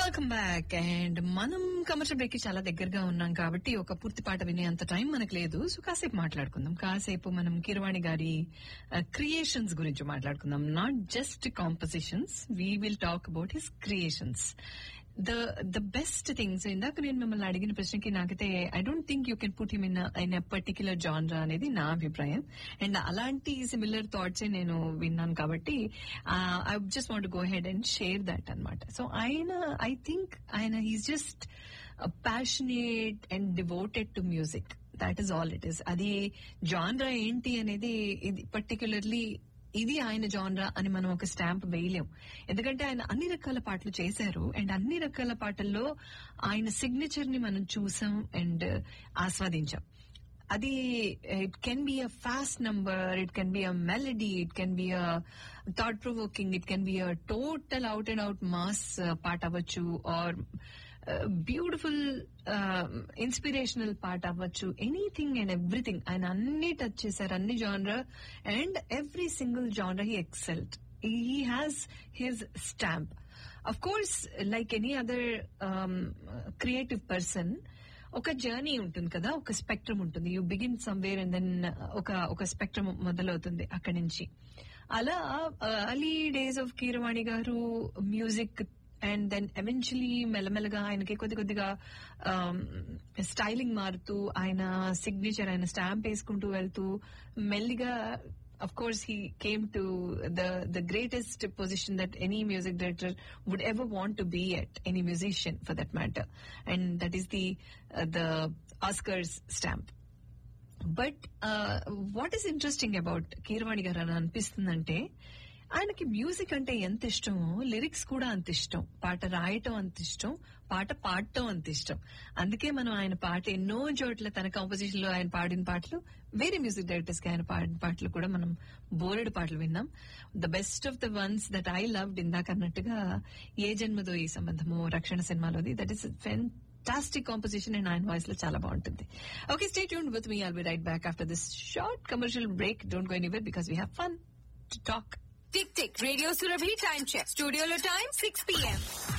welcome back and మనం commercial break కి చాలా దగ్గరగా ఉన్నాం కాబట్టి ఒక పూర్తి పాట వినే అంత టైం మనకు లేదు సో కాసేపు మాట్లాడుకుందాం కాసేపు మనం కిరవాణి గారి క్రియేషన్స్ గురించి మాట్లాడుకుందాం not just compositions we will talk about his creations the the best things ఇందాక నేను మిమ్మల్ని అడిగిన ప్రశ్నకి నాకైతే I don't think you can put him in in particular genre అనేది నా అభిప్రాయం అండ్ అలాంటి సిమిలర్ థాట్స్ నేను విన్నాను కాబట్టి I just want go head and share that అనమాట సో ఆయన ఐ థింక్ ఆయన he's just passionate and devoted to music that is all it is అది జాన్రా ఏంటి అనేది ఇది పర్టికులర్లీ ఇది ఆయన జాన్రా అని మనం ఒక స్టాంప్ వేయలేం ఎందుకంటే ఆయన అన్ని రకాల పాటలు చేశారు అండ్ అన్ని రకాల పాటల్లో ఆయన సిగ్నేచర్ ని మనం చూసాం అండ్ ఆస్వాదించాం అది it can be a fast number it can be a melody it can be a thought provoking it can be a total out and out mass పాట అవ్వచ్చు ఆర్ బ్యూటిఫుల్ ఇన్స్పిరేషనల్ పాట అవ్వచ్చు anything and everything ఆయన అన్ని touch చేశారు అన్ని genre and every single genre he excelled he has his stamp of course like any other creative person ఒక journey ఉంటుంది కదా ఒక స్పెక్ట్రమ్ ఉంటుంది you begin somewhere and then ఒక ఒక స్పెక్ట్రమ్ మొదలవుతుంది అక్కడి నుంచి అలా అర్లీ డేస్ ఆఫ్ కీరవాణి గారు మ్యూజిక్ అండ్ దెన్ ఎవెన్చువలీ మెల్లమెల్లగా ఆయనకి కొద్ది కొద్దిగా స్టైలింగ్ మారుతూ ఆయన సిగ్నేచర్ ఆయన స్టాంప్ వేసుకుంటూ వెళ్తూ మెల్లిగా of course he came to the the greatest position that any music director would ever want to be at any musician for that matter and that is the uh, the oscars stamp but what is interesting about Keeravani garu అని అనిపిస్తుందంటే ఆయనకి music అంటే ఎంత ఇష్టమో lyrics కూడా అంత ఇష్టం పాట రాయటం అంత ఇష్టం పాట పాడటం అంత ఇష్టం అందుకే మనం ఆయన పాట ఎన్నో చోట్ల తన కాంపోజిషన్ లో ఆయన పాడిన పాటలు వేరే మ్యూజిక్ డైరెక్టర్స్ కి ఆయన పాడిన పాటలు కూడా మనం బోరెడు పాటలు విన్నాం the best of the ones that I loved ఇందాక అన్నట్టుగా ఏ జన్మదో ఈ సంబంధము రక్షణ సినిమాలోది that is fantastic composition and iron voice లో చాలా బాగుంటుంది okay stay tune with me I'll be right back after this short commercial break don't go anywhere because we have fun to talk tick tick radio Surabhi time check స్టూడియోలో time six PM